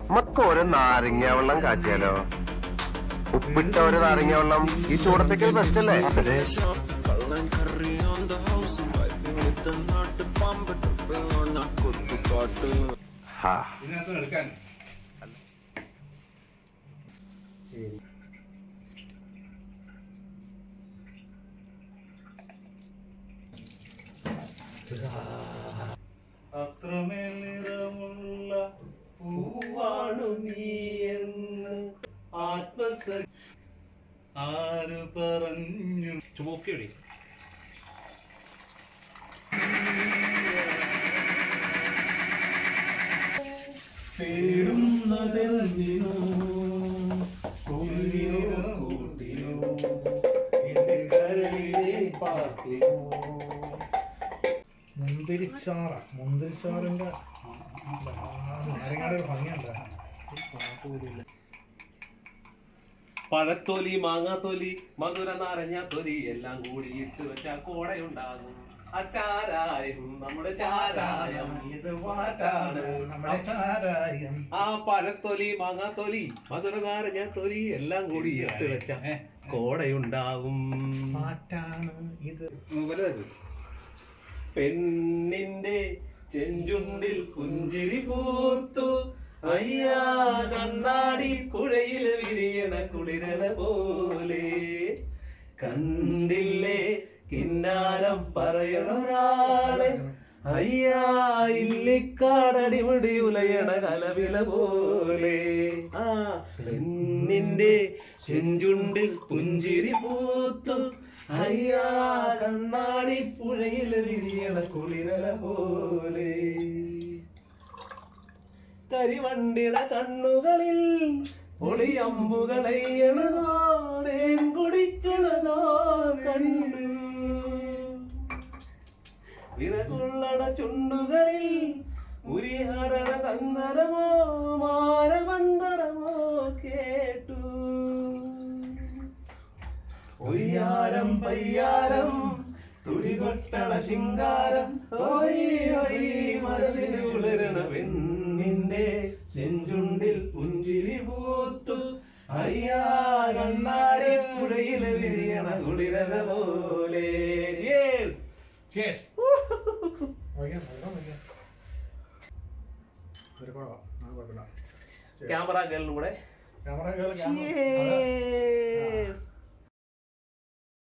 നമുക്ക് ഒരു നാരങ്ങ വെള്ളം കാച്ചിയാലോ ഉപ്പിട്ട ഒരു നാരങ്ങ വെള്ളം ഈ ചൂടത്തേക്ക് ബെസ്റ്റ് അല്ലേ ഹാ ഇതിനകത്ത് എടുക്കാൻ അത്രമേൽ നിറമുള്ള പൂവാണു നീ എന്ന് ആത്മസ ആര് പറഞ്ഞു ചുമോക്കിയടി തേടുന്നതെന്തിനോ കുളിരോ കൂട്ടിനോ എന്റെ കരളിലെ പാട്ടിനോ മുന്തിരിച്ചാറ മുന്തിരിച്ചാറിന്റെ നാരങ്ങാടെ ഒരു ഭംഗിയുണ്ട് പഴത്തൊലി മാങ്ങാത്തൊലി മധുര നാരങ്ങാത്തൊലി എല്ലാം കൂടി ഇട്ട് വെച്ചാൽ കോടയുണ്ടാകും അച്ചാരായം നമ്മുടെ ചാരായം ഇത് പാട്ടാണ് നമ്മുടെ ചാരായം ആ പഴത്തൊലി മാങ്ങാത്തൊലി മധുര നാരങ്ങാത്തൊലി എല്ലാം കൂടി ഇട്ട് വെച്ചാൽ കോടയുണ്ടാകും മാറ്റാണ് ഇത് പെണ്ണിന്റെ ചെഞ്ചുണ്ടിൽ പുഞ്ചിരി പൂത്തു അയ്യാ കണ്ണാടി പുഴയിൽ വിരിയണ കുളിരല പോലെ കണ്ടില്ലേ കിന്നാരം പറയണൊരാള് അയ്യാ ഇല്ലിക്കാടടി മുടി ഉലയണ കലവില പോലെ ആ പെണ്ണിന്റെ ചെഞ്ചുണ്ടിൽ പുഞ്ചിരി പൂത്തു അയ്യാ കണ്ണാടി പുഴയിൽ വിരിയണ കുളിരല പോലെ കരിവണ്ടിട കണ്ണുകളിൽ ഒളിയമ്പുകളെയ്യണതോ തേൻ കുടിക്കണതോ കണ്ണു വിറകുള്ളട ചുണ്ടുകളിൽ ഉരിയാടണ തന്തരമോ മാരമന്തരമോ കേട്ടു ഒയ്യാരം പയ്യാരം തുടികൊട്ടണ ശിങ്കാരം ഓയ് ഓയ് മനസ്സിൽ ഉളരണ പെണ്ണിന്റെ ചെഞ്ചുണ്ടിൽ പുഞ്ചിരി പൂത്തു അയ്യാ കണ്ണാടി പുഴയിൽ വിരിയണ കുളിരല പോലെ Cheers. ചേഴ്സ് വയ്ക്കാം വയ്ക്കാം വയ്ക്കാം ഒരു കുഴപ്പം ആ കുഴപ്പമില്ല ക്യാമറ ഗേളിനും കൂടെ ക്യാമറ Cheers.